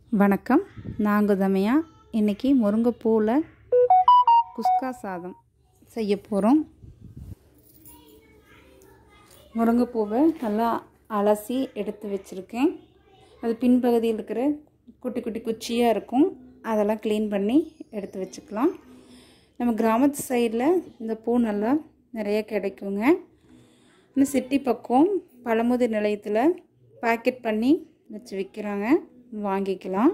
வணக்கம் நாங்கள் தமையா இன்றைக்கி முருங்கைப்பூவில் குஸ்கா சாதம் செய்ய போகிறோம் முருங்கைப்பூவை நல்லா அலசி எடுத்து வச்சுருக்கேன் அது பின்பகுதியில் இருக்கிற குட்டி குட்டி குச்சியாக இருக்கும் அதெல்லாம் க்ளீன் பண்ணி எடுத்து வச்சுக்கலாம் நம்ம கிராமத்து சைடில் இந்த பூ நல்லா நிறைய கிடைக்குங்க இன்னும் சிட்டி பக்கம் பழமுதி நிலையத்தில் பேக்கெட் பண்ணி வச்சு விற்கிறாங்க வாங்கிக்கலாம்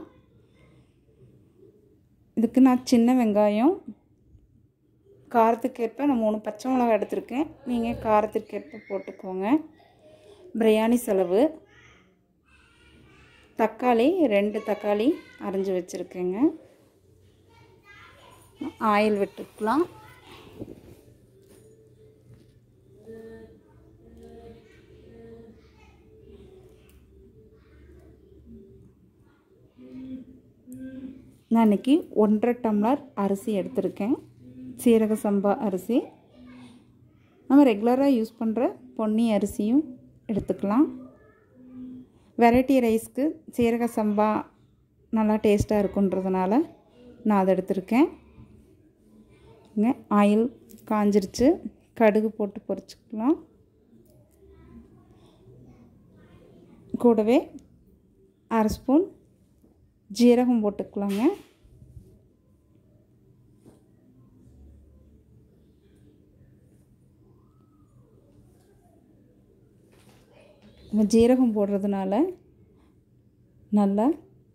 இதுக்கு நான் சின்ன வெங்காயம் காரத்துக்கேற்ப நான் மூணு பச்சை மிளகா எடுத்திருக்கேன் நீங்கள் காரத்திற்கேற்ப போட்டுக்கோங்க பிரியாணி செலவு தக்காளி ரெண்டு தக்காளி அரைஞ்சி வச்சுருக்கேங்க ஆயில் விட்டுக்கலாம் நான் இன்றைக்கி ஒன்றரை டம்ளர் அரிசி எடுத்திருக்கேன் சீரக சம்பா அரிசி நம்ம ரெகுலராக யூஸ் பண்ணுற பொன்னி அரிசியும் எடுத்துக்கலாம் வெரைட்டி ரைஸ்க்கு சீரக சம்பா நல்லா டேஸ்ட்டாக இருக்குன்றதுனால நான் அதை எடுத்திருக்கேன் இங்கே ஆயில் காஞ்சிருச்சு கடுகு போட்டு பொரிச்சுக்கலாம் கூடவே அரை ஸ்பூன் ஜீரகம் போட்டுக்கலாங்க ஜீரகம் போடுறதுனால நல்லா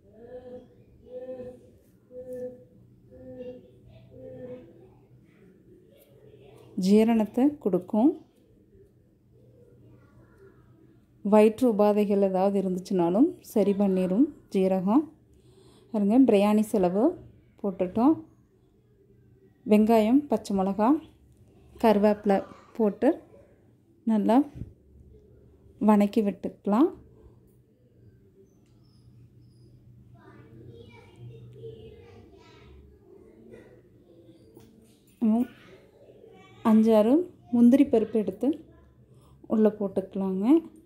ஜீரணத்தை கொடுக்கும் வயிற்று உபாதைகள் ஏதாவது இருந்துச்சுனாலும் சரி பண்ணிடும் ஜீரகம் பாருங்க பிரியாணி செலவு போட்டுட்டோம் வெங்காயம் பச்சை மிளகா கருவேப்பிலை போட்டு நல்லா வணக்கி விட்டுக்கலாம் அஞ்சாறு முந்திரி பருப்பு எடுத்து உள்ளே போட்டுக்கலாங்க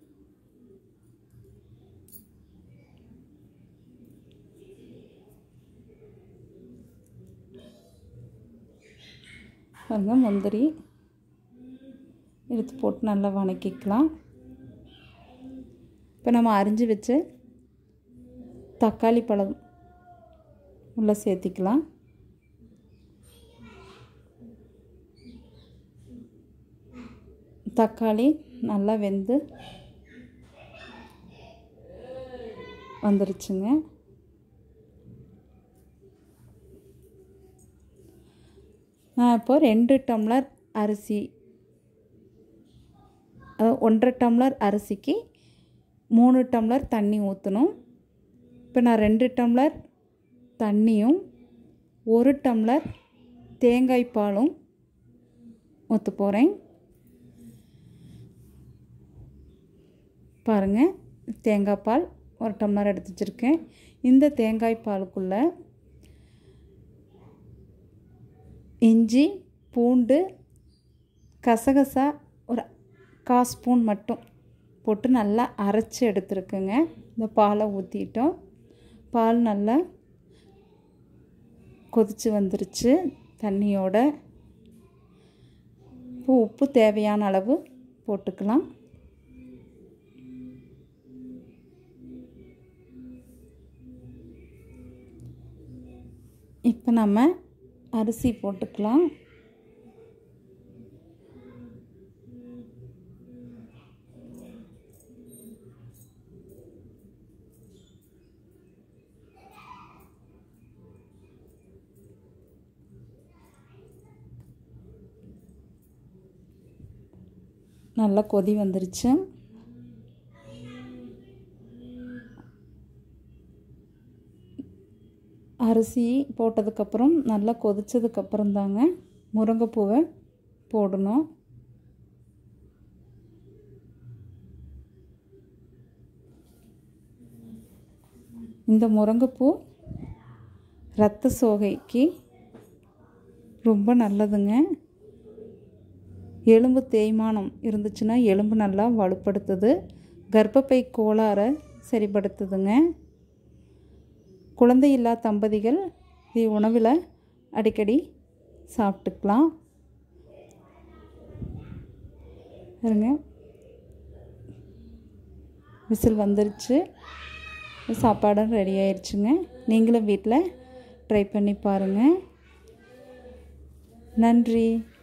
பாருங்க முந்திரி எடுத்து போட்டு நல்லா வணக்கிக்கலாம் இப்போ நம்ம அரிஞ்சு வச்சு தக்காளி பழம் உள்ளே சேர்த்திக்கலாம் தக்காளி நல்லா வெந்து வந்துருச்சுங்க நான் இப்போ ரெண்டு டம்ளர் அரிசி ஒன்றரை டம்ளர் அரிசிக்கு மூணு டம்ளர் தண்ணி ஊற்றணும் இப்போ நான் ரெண்டு டம்ளர் தண்ணியும் ஒரு டம்ளர் தேங்காய் பாலும் ஊற்ற போகிறேன் பாருங்கள் தேங்காய் பால் ஒரு டம்ளர் எடுத்து வச்சுருக்கேன் இந்த தேங்காய் பாலுக்குள்ளே இஞ்சி பூண்டு கசகசா ஒரு கா ஸ்பூன் மட்டும் போட்டு நல்லா அரைச்சி எடுத்துருக்குங்க இந்த பாலை ஊற்றிட்டோம் பால் நல்லா கொதித்து வந்துருச்சு தண்ணியோட இப்போ உப்பு தேவையான அளவு போட்டுக்கலாம் இப்போ நம்ம அரிசி போட்டுக்கலாம் நல்லா கொதி வந்துருச்சு அரிசி போட்டதுக்கப்புறம் நல்லா கொதித்ததுக்கப்புறம் தாங்க முருங்கைப்பூவை போடணும் இந்த முருங்கைப்பூ இரத்த சோகைக்கு ரொம்ப நல்லதுங்க எலும்பு தேய்மானம் இருந்துச்சுன்னா எலும்பு நல்லா வலுப்படுத்துது கர்ப்பப்பை கோளாறை சரிப்படுத்துதுங்க குழந்தை இல்லா தம்பதிகள் இது உணவில் அடிக்கடி சாப்பிட்டுக்கலாம் பாருங்க விசில் வந்துருச்சு சாப்பாடும் ரெடி ஆயிடுச்சுங்க நீங்களும் வீட்டில் ட்ரை பண்ணி பாருங்கள் நன்றி